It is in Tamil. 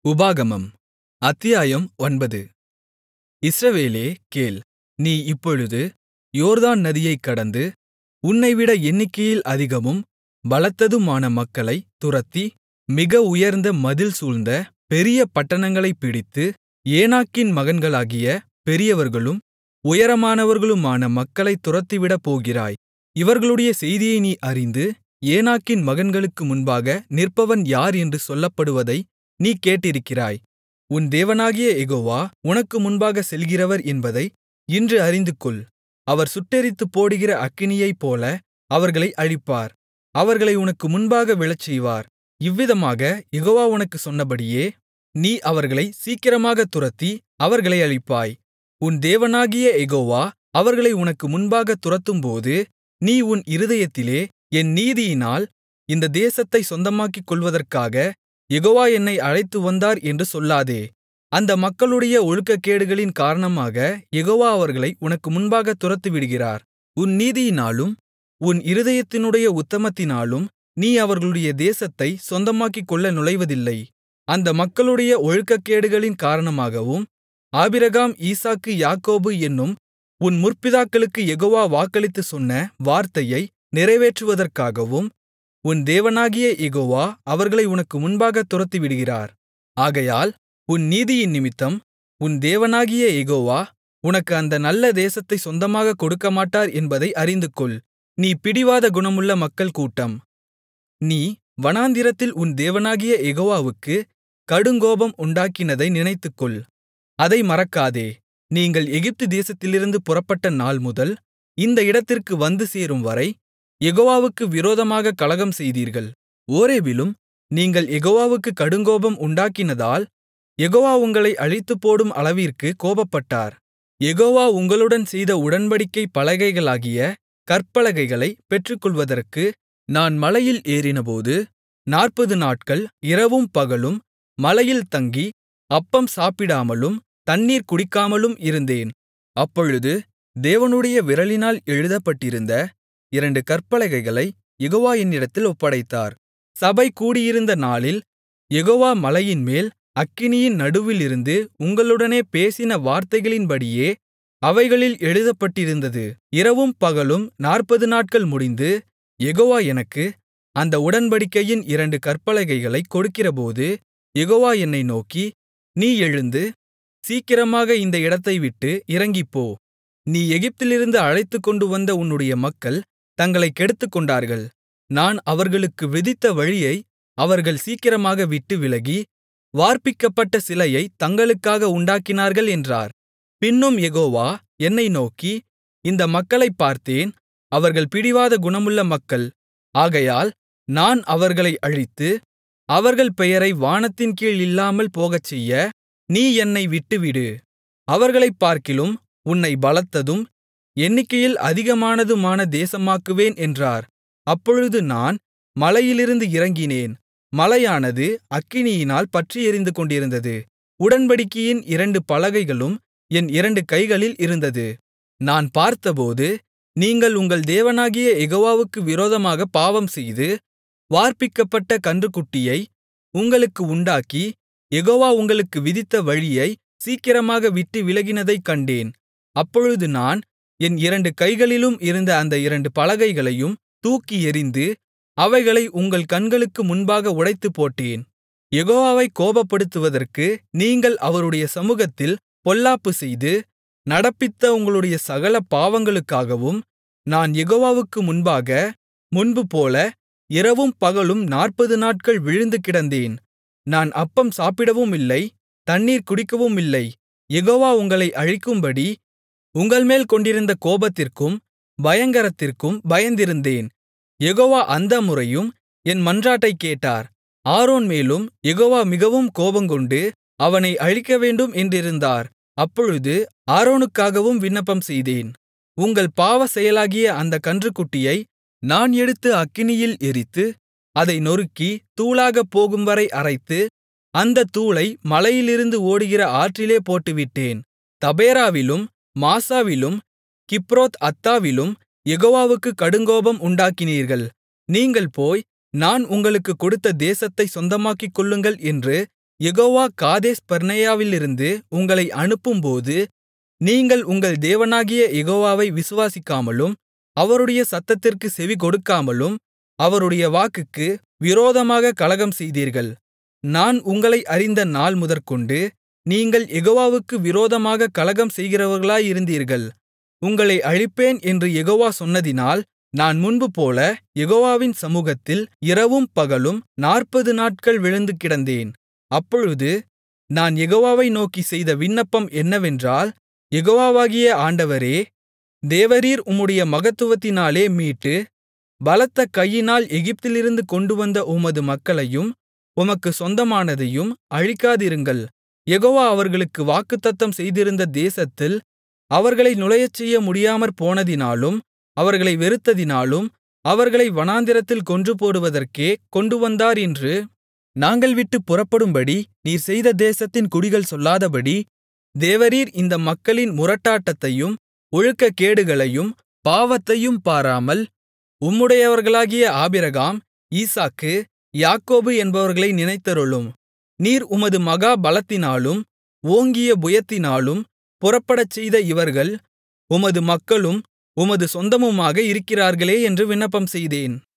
உபாகமம் அத்தியாயம் ஒன்பது இஸ்ரவேலே கேள் நீ இப்பொழுது யோர்தான் நதியைக் கடந்து உன்னைவிட எண்ணிக்கையில் அதிகமும் பலத்ததுமான மக்களைத் துரத்தி மிக உயர்ந்த மதில் சூழ்ந்த பெரிய பட்டணங்களைப் பிடித்து ஏனாக்கின் மகன்களாகிய பெரியவர்களும் உயரமானவர்களுமான மக்களைத் துரத்திவிடப்போகிறாய் இவர்களுடைய செய்தியை நீ அறிந்து ஏனாக்கின் மகன்களுக்கு முன்பாக நிற்பவன் யார் என்று சொல்லப்படுவதை நீ கேட்டிருக்கிறாய் உன் தேவனாகிய யெகோவா உனக்கு முன்பாகச் செல்கிறவர் என்பதை இன்று அறிந்துகொள் அவர் சுட்டெரித்துப்போடுகிற அக்கினியைப்போல அவர்களை அழிப்பார் அவர்களை உனக்கு முன்பாக விழச்செய்வார் இவ்விதமாகக் யெகோவா உனக்குச் சொன்னபடியே நீ அவர்களைச் சீக்கிரமாகத் துரத்தி அவர்களை அழிப்பாய் உன் தேவனாகிய யெகோவா அவர்களை உனக்கு முன்பாகத் துரத்தும்போது நீ உன் இருதயத்திலே என் நீதியினால் இந்த தேசத்தைச் சொந்தமாக்கிக் கொள்வதற்காக யெகோவா என்னை அழைத்துவந்தார் என்று சொல்லாதே அந்த மக்களுடைய ஒழுக்கக்கேடுகளின் காரணமாக யெகோவா அவர்களை உனக்கு முன்பாகத் துரத்திவிடுகிறார் உன் நீதியினாலும் உன் இருதயத்தினுடைய உத்தமத்தினாலும் நீ அவர்களுடைய தேசத்தைச் சொந்தமாக்கிக்கொள்ள நுழைவதில்லை அந்த மக்களுடைய ஒழுக்கக்கேடுகளின் காரணமாகவும் ஆபிரகாம் ஈசாக்கு யாக்கோபு என்னும் உன் முற்பிதாக்களுக்குக் யெகோவா வாக்களித்துச் சொன்ன வார்த்தையை நிறைவேற்றுவதற்காகவும் உன் தேவனாகிய யெகோவா அவர்களை உனக்கு முன்பாகத் துரத்திவிடுகிறார் ஆகையால் உன் நீதியினிமித்தம் உன் தேவனாகிய யெகோவா உனக்கு அந்த நல்ல தேசத்தைச் சொந்தமாகக் கொடுக்கமாட்டார் என்பதை அறிந்துகொள் நீ பிடிவாத குணமுள்ள மக்கள் கூட்டம் நீ வனாந்திரத்தில் உன் தேவனாகிய யெகோவாவுக்குக் கடுங்கோபம் உண்டாக்கினதை நினைத்துக்கொள் அதை மறக்காதே நீங்கள் எகிப்து தேசத்திலிருந்து புறப்பட்ட நாள்முதல் இந்த இடத்திற்கு வந்து சேரும்வரை யெகோவாவுக்கு விரோதமாகக் கலகம் செய்தீர்கள் ஓரேபிலும் நீங்கள் யெகோவாவுக்குக் கடுங்கோபம் உண்டாக்கினதால் யெகோவா உங்களை அழித்துப்போடும் அளவிற்குக் கோபப்பட்டார் யெகோவா உங்களுடன் செய்த உடன்படிக்கைப் பலகைகளாகிய கற்பலகைகளைப் பெற்றுக்கொள்வதற்கு நான் மலையில் ஏறினபோது நாற்பது நாட்கள் இரவும் பகலும் மலையில் தங்கி அப்பம் சாப்பிடாமலும் தண்ணீர் குடிக்காமலும் இருந்தேன் அப்பொழுது தேவனுடைய விரலினால் எழுதப்பட்டிருந்த இரண்டு கற்பலகைகளைக் யெகோவா என்னிடத்தில் ஒப்படைத்தார் சபை கூடியிருந்த நாளில் யெகோவா மலையின்மேல் அக்கினியின் நடுவிலிருந்து உங்களுடனே பேசின வார்த்தைகளின்படியே அவைகளில் எழுதப்பட்டிருந்தது இரவும் பகலும் நாற்பது நாட்கள் முடிந்து யெகோவா எனக்கு அந்த உடன்படிக்கையின் இரண்டு கற்பலகைகளைக் கொடுக்கிறபோது யெகோவா என்னை நோக்கி நீ எழுந்து சீக்கிரமாக இந்த இடத்தைவிட்டு இறங்கிப்போ நீ எகிப்திலிருந்து அழைத்துக்கொண்டு வந்த உன்னுடைய மக்கள் தங்களைக் கெடுத்துக்கொண்டார்கள் நான் அவர்களுக்கு விதித்த வழியை அவர்கள் சீக்கிரமாக விட்டு விலகி வார்ப்பிக்கப்பட்ட சிலையைத் தங்களுக்காக உண்டாக்கினார்கள் என்றார் பின்னும் யெகோவா என்னை நோக்கி இந்த மக்களைப் பார்த்தேன் அவர்கள் பிடிவாத குணமுள்ள மக்கள் ஆகையால் நான் அவர்களை அழித்து அவர்கள் பெயரை வானத்தின் கீழ் இல்லாமல் போகச்செய்ய நீ என்னை விட்டுவிடு அவர்களைப் பார்க்கிலும் உன்னை பலத்ததும் எண்ணிக்கையில் அதிகமானதுமான தேசமாக்குவேன் என்றார் அப்பொழுது நான் மலையிலிருந்து இறங்கினேன் மலையானது அக்கினியினால் பற்றியெரிந்து கொண்டிருந்தது உடன்படிக்கையின் இரண்டு பலகைகளும் என் இரண்டு கைகளில் இருந்தது நான் பார்த்தபோது நீங்கள் உங்கள் தேவனாகிய யெகோவாவுக்கு விரோதமாகப் பாவம்செய்து வார்ப்பிக்கப்பட்ட கன்றுக்குட்டியை உங்களுக்கு உண்டாக்கி யெகோவா உங்களுக்கு விதித்த வழியை சீக்கிரமாக விட்டு விலகினதைக் கண்டேன் அப்பொழுது நான் என் இரண்டு கைகளிலும் இருந்த அந்த இரண்டு பலகைகளையும் தூக்கி எறிந்து அவைகளை உங்கள் கண்களுக்கு முன்பாக உடைத்துப்போட்டேன் யெகோவாவை கோபப்படுத்துவதற்கு நீங்கள் அவருடைய சமுகத்தில் பொல்லாப்பு செய்து நடப்பித்த உங்களுடைய சகல பாவங்களுக்காகவும் நான் யெகோவாவுக்கு முன்பாக முன்புபோல இரவும் பகலும் நாற்பது நாட்கள் விழுந்து கிடந்தேன் நான் அப்பம் சாப்பிடவுமில்லை தண்ணீர் குடிக்கவுமில்லை யெகோவா உங்களை அழிக்கும்படி உங்கள்மேல் கொண்டிருந்த கோபத்திற்கும் பயங்கரத்திற்கும் பயந்திருந்தேன் யெகோவா அந்த முறையும் என் மன்றாட்டைக் கேட்டார் ஆரோன் மேலும் யெகோவா மிகவும் கோபங்கொண்டு அவனை அழிக்கவேண்டும் என்றிருந்தார் அப்பொழுது ஆரோனுக்காகவும் விண்ணப்பம் செய்தேன் உங்கள் பாவ செயலாகிய அந்த கன்றுக்குட்டியை நான் எடுத்து அக்கினியில் எரித்து அதை நொறுக்கி தூளாகப் போகும்வரை அரைத்து அந்தத் தூளை மலையிலிருந்து ஓடுகிற ஆற்றிலே போட்டுவிட்டேன் தபேராவிலும் மாசாவிலும் கிப்ரோத் அத்தாவிலும் யெகோவாவுக்குக் கடுங்கோபம் உண்டாக்கினீர்கள் நீங்கள் போய் நான் உங்களுக்குக் கொடுத்த தேசத்தைச் சொந்தமாக்கிக்கொள்ளுங்கள் என்று யெகோவா காதேஸ் பர்னேயாவிலிருந்து உங்களை அனுப்பும்போது நீங்கள் உங்கள் தேவனாகிய யெகோவாவை விசுவாசிக்காமலும் அவருடைய சத்தத்திற்குச் செவிகொடுக்காமலும் அவருடைய வாக்குக்கு விரோதமாகக் கலகம்செய்தீர்கள் நான் உங்களை அறிந்த நாள் முதற்கொண்டு நீங்கள் யெகோவாவுக்கு விரோதமாகக் கலகம் செய்கிறவர்களாயிருந்தீர்கள் உங்களை அழிப்பேன் என்று யெகோவா சொன்னதினால் நான் முன்புபோல யெகோவாவின் சமுகத்தில் இரவும் பகலும் நாற்பது நாட்கள் விழுந்து கிடந்தேன் அப்பொழுது நான் யெகோவாவை நோக்கிச் செய்த விண்ணப்பம் என்னவென்றால் யெகோவாவாகிய ஆண்டவரே தேவரீர் உம்முடைய மகத்துவத்தினாலே மீட்டு பலத்த கையினால் எகிப்திலிருந்து கொண்டுவந்த உமது மக்களையும் உமக்குச் சொந்தமானதையும் அழிக்காதிருங்கள் யெகோவா அவர்களுக்கு வாக்குத்தத்தம் செய்திருந்த தேசத்தில் அவர்களை நுழையச்செய்ய முடியாமற் போனதினாலும் அவர்களை வெறுத்ததினாலும் அவர்களை வனாந்திரத்தில் கொன்றுபோடுவதற்கே கொண்டுவந்தார் என்று நாங்கள் விட்டுப் புறப்படும்படி நீர் செய்த தேசத்தின் குடிகள் சொல்லாதபடி தேவரீர் இந்த மக்களின் முரட்டாட்டத்தையும் ஒழுக்கக்கேடுகளையும் பாவத்தையும் பாராமல் உம்முடையவர்களாகிய ஆபிரகாம் ஈசாக்கு யாக்கோபு என்பவர்களை நினைத்தருளும் நீர் உமது மகா பலத்தினாலும் ஓங்கிய புயத்தினாலும் புறப்படச்செய்த இவர்கள் உமது மக்களும் உமது சொந்தமுமாக இருக்கிறார்களே என்று விண்ணப்பம்செய்தேன்